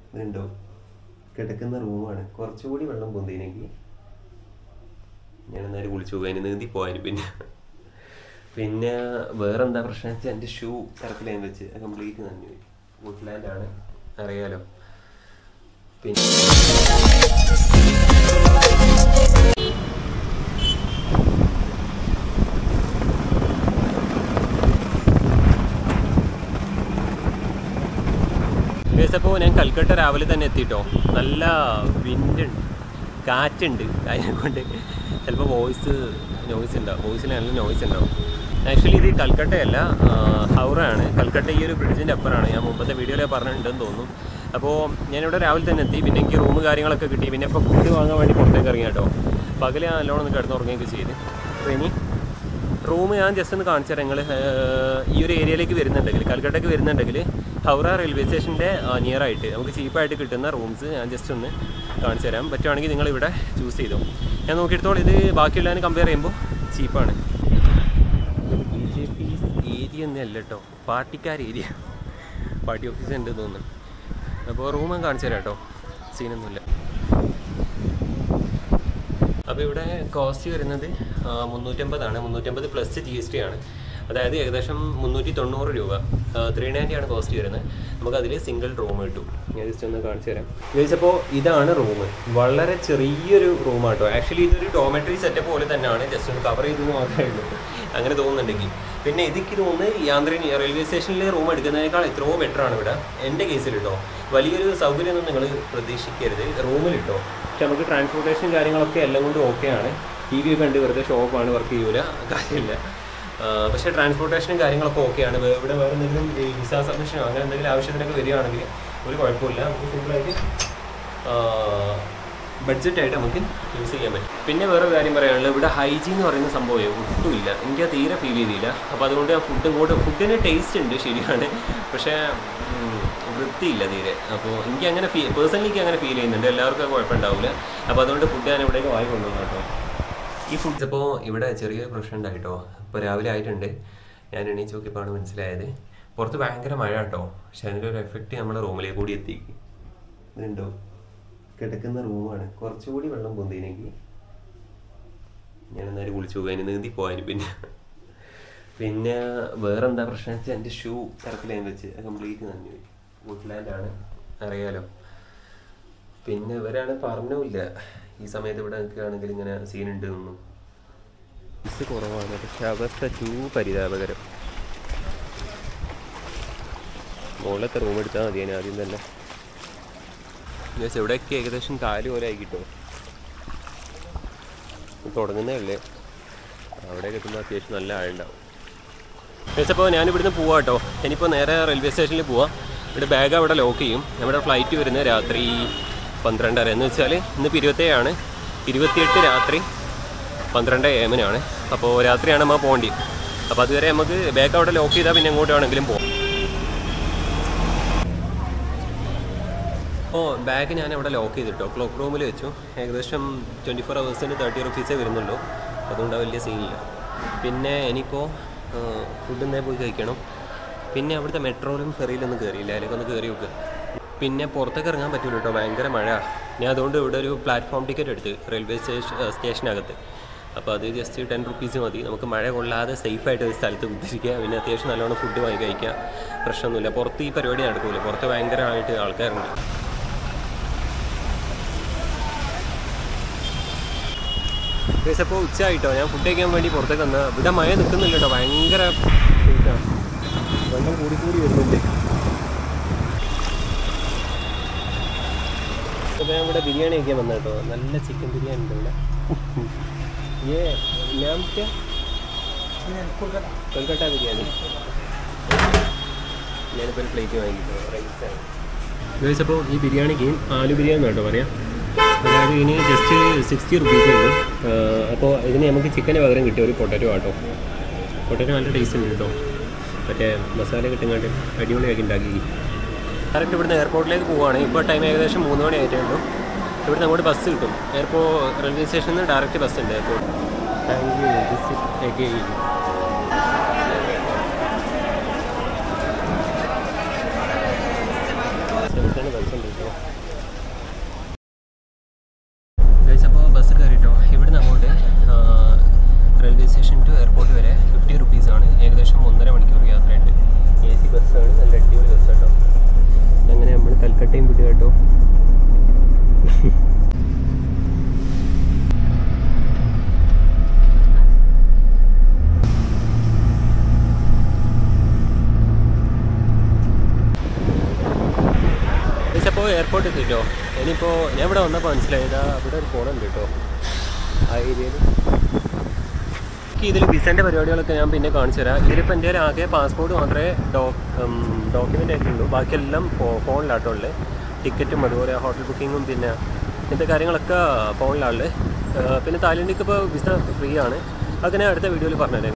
ഇതുണ്ടോ കിടക്കുന്ന റൂമാണ് കുറച്ചുകൂടി വെള്ളം പൊന്തിനെങ്കിൽ ഞാൻ എന്നാലും കുളിച്ചു പോകാൻ നീന്തി പോയാലും പിന്നെ പിന്നെ വേറെ എന്താ പ്രശ്നം വെച്ചാൽ എൻ്റെ ഷൂ ഇറക്കിലൈൻ വെച്ച് കംപ്ലീറ്റ് നനഞ്ഞു പോയി വുഡ്ലാൻഡ് ആണ് അറിയാലോ പിന്നെ അപ്പോൾ ഞാൻ കൽക്കട്ട രാവിലെ തന്നെ എത്തിയിട്ടോ നല്ല വിൻഡ് കാറ്റുണ്ട് അതിനെ കൊണ്ട് ചിലപ്പോൾ വോയിസ് നോയ്സ് ഉണ്ടാവും വോയിസിൽ നല്ല നോയ്സ് ഉണ്ടാവും ആക്ച്വലി ഇത് കൽക്കട്ടയല്ല ആ, ഹൗറയാണ് കൽക്കട്ട ഈ ഒരു ബ്രിഡ്ജിൻ്റെ അപ്പുറമാണ് ഞാൻ മുമ്പത്തെ വീഡിയോയിൽ പറഞ്ഞിട്ടുണ്ടെന്ന് തോന്നുന്നു അപ്പോൾ ഞാനിവിടെ രാവിലെ തന്നെ എത്തി പിന്നെ എനിക്ക് റൂം കാര്യങ്ങളൊക്കെ കിട്ടി പിന്നെ ഇപ്പോൾ ഫുഡ് വാങ്ങാൻ വേണ്ടി പുറത്തേക്ക് ഇറങ്ങി കേട്ടോ പകൽ ഞാൻ നല്ലോണം ഒന്ന് കിടന്നുറങ്ങുകയൊക്കെ ചെയ്ത് അപ്പോൾ ഇനി റൂം ഞാൻ ജസ്റ്റ് ഒന്ന് കാണിച്ചു തരാം നിങ്ങൾ ഈ ഒരു ഏരിയയിലേക്ക് വരുന്നുണ്ടെങ്കിൽ കൽക്കട്ടയ്ക്ക് വരുന്നുണ്ടെങ്കിൽ ഹൗറ റെയിൽവേ സ്റ്റേഷൻ്റെ നിയർ ആയിട്ട് നമുക്ക് ചീപ്പായിട്ട് കിട്ടുന്ന റൂംസ് ഞാൻ ജസ്റ്റ് ഒന്ന് കാണിച്ചു തരാം പറ്റുവാണെങ്കിൽ നിങ്ങൾ ഇവിടെ ചൂസ് ചെയ്തോ ഞാൻ നോക്കിയെടുത്തോളം ഇത് ബാക്കിയുള്ളതിന് കമ്പയർ ചെയ്യുമ്പോൾ ചീപ്പാണ് ബി ജെ പി ഏരിയ ഒന്നല്ല കേട്ടോ പാർട്ടിക്കാർ ഏരിയ പാർട്ടി ഓഫീസ് ഉണ്ട് തോന്നുന്നു അപ്പോൾ റൂം ഞാൻ കാണിച്ചു തരാം കേട്ടോ സീനൊന്നുമില്ല അപ്പോൾ ഇവിടെ കോസ്റ്റ് വരുന്നത് ആ, മുന്നൂറ്റമ്പതാണ് മുന്നൂറ്റമ്പത് പ്ലസ് ജി എസ് ടി ആണ് അതായത് ഏകദേശം മുന്നൂറ്റി തൊണ്ണൂറ് രൂപ ത്രീ നയൻറ്റി ആണ് കോസ്റ്റ് വരുന്നത് നമുക്ക് അതിൽ സിംഗിൾ റൂം കിട്ടും ഞാൻ ജസ്റ്റ് ഒന്ന് കാണിച്ചു തരാം ചോദിച്ചപ്പോൾ ഇതാണ് റൂം വളരെ ചെറിയൊരു റൂമാട്ടോ ആക്ച്വലി ഇതൊരു ഡോമെട്രി സെറ്റപ്പ് പോലെ തന്നെയാണ് ജസ്റ്റ് ഒന്ന് കവർ ചെയ്തെന്ന് മാത്രമേ ഉള്ളൂ അങ്ങനെ തോന്നുന്നുണ്ടെങ്കിൽ പിന്നെ ഇതൊക്കെ തോന്നുന്നത് യാന്ത്രി റെയിൽവേ സ്റ്റേഷനിൽ റൂം എടുക്കുന്നതിനേക്കാൾ എത്രയോ ബെറ്റർ ആണ് ഇവിടെ എൻ്റെ കേസിൽ കേട്ടോ വലിയൊരു സൗകര്യമൊന്നും നിങ്ങൾ പ്രതീക്ഷിക്കരുത് റൂമിൽ കേട്ടോ പക്ഷെ നമുക്ക് ട്രാൻസ്പോർട്ടേഷൻ കാര്യങ്ങളൊക്കെ എല്ലാം കൊണ്ടും ഓക്കെയാണ് ടി വി ഒക്കെ ഉണ്ട് വെറുതെ ഷോപ്പാണ് വർക്ക് ചെയ്യൂല കാര്യമില്ല ആ, പക്ഷേ ട്രാൻസ്പോർട്ടേഷനും കാര്യങ്ങളൊക്കെ ഓക്കെയാണ് വേ- ഇവിടെ വേറെ എന്തെങ്കിലും വിസ സബ്മിഷനോ അങ്ങനെ എന്തെങ്കിലും ആവശ്യത്തിനൊക്കെ വരികയാണെങ്കിൽ ഒരു കുഴപ്പമില്ല നമുക്ക് സിമ്പിളായിട്ട് ബഡ്ജറ്റ് ആയിട്ട് നമുക്ക് യൂസ് ചെയ്യാൻ പറ്റും പിന്നെ വേറെ കാര്യം പറയാനുള്ളത് ഇവിടെ ഹൈജീൻ എന്ന് പറയുന്ന സംഭവം ഒട്ടുമില്ല എനിക്ക് അത് തീരെ ഫീൽ ചെയ്തില്ല അപ്പോൾ അതുകൊണ്ട് ഞാൻ ഫുഡ് ഇങ്ങോട്ട് ഫുഡിന് ടേസ്റ്റ് ഉണ്ട് ശരിയാണ് പക്ഷേ ഉം, വൃത്തിയില്ല തീരെ അപ്പോൾ എനിക്ക് അങ്ങനെ ഫീ പേഴ്സണലി എനിക്ക് അങ്ങനെ ഫീൽ ചെയ്യുന്നുണ്ട് എല്ലാവർക്കും അത് കുഴപ്പമുണ്ടാവില്ല അപ്പോൾ അതുകൊണ്ട് ഫുഡ് ഞാൻ ഇവിടേക്ക് വാങ്ങി കൊണ്ടുവന്നു കേട്ടോ ഈ ഫുഡ്സ് ഇപ്പോൾ ഇവിടെ ചെറിയൊരു പ്രശ്നം ഉണ്ടായിട്ടോ ഇപ്പോൾ രാവിലെ ആയിട്ടുണ്ട് ഞാൻ എണീച്ച് നോക്കിയപ്പോഴാണ് മനസ്സിലായത് പുറത്ത് ഭയങ്കര മഴ കേട്ടോ പക്ഷെ അതിൻ്റെ ഒരു എഫക്റ്റ് നമ്മുടെ റൂമിലേക്ക് കൂടി എത്തിക്കും ഇതുണ്ടോ കിടക്കുന്ന റൂമാണ് കുറച്ചുകൂടി വെള്ളം പൊന്തിനെങ്കിൽ ഞാൻ എന്നാലും കുളിച്ചു പോകാൻ നീന്തി പോകാൻ പിന്നെ പിന്നെ വേറെ എന്താ പ്രശ്നം വെച്ചാൽ എൻ്റെ ഷൂ ഇറക്കിലൈൻ വെച്ച് കംപ്ലീറ്റ് നനഞ്ഞു പോയി വുഡ്ലാൻഡ് ആണ് അറിയാലോ പിന്നെ ഇവരാണ് പറഞ്ഞില്ല ഈ സമയത്ത് ഇവിടെ നിൽക്കുകയാണെങ്കിൽ ഇങ്ങനെ സീൻ ഉണ്ട് എന്നും മിസ് കുറവാണ് പക്ഷെ അവസ്ഥ ടൂ പരിതാപകരം മുകളിലത്തെ റൂം എടുത്താൽ മതി ഞാൻ ആദ്യം തന്നെ ജസ്റ്റ് ഇവിടെയൊക്കെ ഏകദേശം കാല് പോലെ ആയി കിട്ടും തുടങ്ങുന്നേ ഉള്ളേ അവിടെയൊക്കെ എത്തുമ്പോൾ അത്യാവശ്യം നല്ല ആളുണ്ടാവും അപ്പോൾ ഞാൻ ഇവിടുന്ന് പോവാം കേട്ടോ ഇനിയിപ്പോൾ നേരെ റെയിൽവേ സ്റ്റേഷനിൽ പോവാം ഇവിടെ ബാഗ് അവിടെ ലോക്ക് ചെയ്യും നമ്മുടെ ഫ്ലൈറ്റ് വരുന്നത് രാത്രി പന്ത്രണ്ടര എന്ന് വെച്ചാൽ ഇന്നിപ്പോൾ ഇരുപത്തേഴാണ് ഇരുപത്തിയെട്ട് രാത്രി പന്ത്രണ്ട് എ എമ്മിനാണ് അപ്പോൾ രാത്രിയാണ് നമ്മൾ പോകേണ്ടി അപ്പോൾ അതുവരെ നമുക്ക് ബാഗ് അവിടെ ലോക്ക് ചെയ്താൽ പിന്നെ എങ്ങോട്ട് വേണമെങ്കിലും പോകാം അപ്പോൾ ബാഗ് ഞാൻ അവിടെ ലോക്ക് ചെയ്തിട്ടോ ക്ലോക്ക് റൂമിൽ വെച്ചു ഏകദേശം ട്വൻറ്റി ഫോർ ഹവേഴ്സിന് തേർട്ടി റുപ്പീസേ വരുന്നുള്ളൂ അതുകൊണ്ട് ആ വലിയ സീനില്ല പിന്നെ ഇനിയിപ്പോൾ ഫുഡ് എന്തേ പോയി കഴിക്കണം പിന്നെ അവിടുത്തെ മെട്രോയിലും ഫെറിയിലൊന്നും കയറിയില്ല അതിലേക്ക് ഒന്ന് കയറി നോക്കുക പിന്നെ പുറത്തേക്ക് ഇറങ്ങാൻ പറ്റൂല കേട്ടോ ഭയങ്കര മഴ ഞാൻ അതുകൊണ്ട് ഇവിടെ ഒരു പ്ലാറ്റ്ഫോം ടിക്കറ്റ് എടുത്ത് റെയിൽവേ സ്റ്റേഷൻ സ്റ്റേഷനകത്ത് അപ്പോൾ അത് ജസ്റ്റ് ടെൻ റുപ്പീസ് മതി നമുക്ക് മഴ കൊള്ളാതെ സേഫായിട്ട് ഒരു സ്ഥലത്ത് കുത്തിരിക്കുക പിന്നെ അത്യാവശ്യം നല്ലോണം ഫുഡ് വാങ്ങി കഴിക്കുക പ്രശ്നമൊന്നുമില്ല പുറത്ത് ഈ പരിപാടി നടക്കില്ല പുറത്ത് ഭയങ്കരമായിട്ട് ആൾക്കാരുണ്ട് ഗൈസ് അപ്പോൾ ഉച്ച ആയിട്ടോ ഞാൻ ഫുഡ് കഴിക്കാൻ വേണ്ടി പുറത്തേക്ക് വന്ന ഇവിടെ മഴ നിൽക്കുന്നില്ല കേട്ടോ ഭയങ്കര ഇതാണ്. വെള്ളം കൂടി കൂടി വരുന്നുണ്ട് അപ്പോൾ ഞാൻ ഇവിടെ ബിരിയാണി കഴിക്കാൻ വന്ന കേട്ടോ നല്ല ചിക്കൻ ബിരിയാണി ഉണ്ട് ഇവിടെ ये नाम क्या कोलकाता ബിരിയാണി ഞാനിപ്പോൾ ഒരു പ്ലേറ്റ് വാങ്ങിയിട്ടു റൈസാണ് ഗൈസ് അപ്പോൾ ഈ ബിരിയാണിക്ക് ആലു ബിരിയാണി കേട്ടോ പറയാം അതായത് ഇതിന് ജസ്റ്റ് സിക്സ്റ്റി റുപ്പീസേ ഉള്ളൂ അപ്പോൾ ഇതിന് നമുക്ക് ചിക്കന് പകരം കിട്ടിയ ഒരു പൊട്ടറ്റോ ആട്ടോ പൊട്ടറ്റോ നല്ല ടേസ്റ്റ് ഉണ്ട് കേട്ടോ മറ്റേ മസാല കിട്ടുങ്ങാണ്ട് അടിപൊളിയാക്കി ഉണ്ടാക്കി കറക്റ്റ് ഇവിടുന്ന് എയർപോർട്ടിലേക്ക് പോവുകയാണ് ഇപ്പോൾ ടൈം ഏകദേശം മൂന്ന് മണി ആയിട്ടേ ഉള്ളൂ ഇവിടുന്ന് അങ്ങോട്ട് ബസ് കിട്ടും എയർപോ റെയിൽവേ സ്റ്റേഷനിൽ നിന്ന് ഡയറക്റ്റ് ബസ് ഉണ്ട് airport thank you visit again bus ഉണ്ട് കേട്ടോ എയർപോർട്ട് എത്തിട്ടോ ഇനിയിപ്പോൾ ഞാൻ ഇവിടെ വന്നപ്പോൾ മനസ്സിലായത് അവിടെ ഒരു ഫോണുണ്ട് കേട്ടോ ആ ഏരിയയിൽ ഇതിൽ വിസൻ്റെ പരിപാടികളൊക്കെ ഞാൻ പിന്നെ കാണിച്ചു തരാം ഇതിലിപ്പോൾ എൻ്റെ ഒരു ആകെ പാസ്പോർട്ട് മാത്രമേ ഡോ ഡോക്യുമെൻ്റ് ആയിട്ടുള്ളൂ ബാക്കിയെല്ലാം ഫോണിലാട്ടോ ഉള്ളത് ടിക്കറ്റും അതുപോലെ ഹോട്ടൽ ബുക്കിങ്ങും പിന്നെ ഇങ്ങനത്തെ കാര്യങ്ങളൊക്കെ ഫോണിലാണ് പിന്നെ തായ്ലൻഡിലേക്ക് ഇപ്പോൾ വിസ ഫ്രീ ആണ് അതൊക്കെ ഞാൻ അടുത്ത വീഡിയോയിൽ പറഞ്ഞുതരാം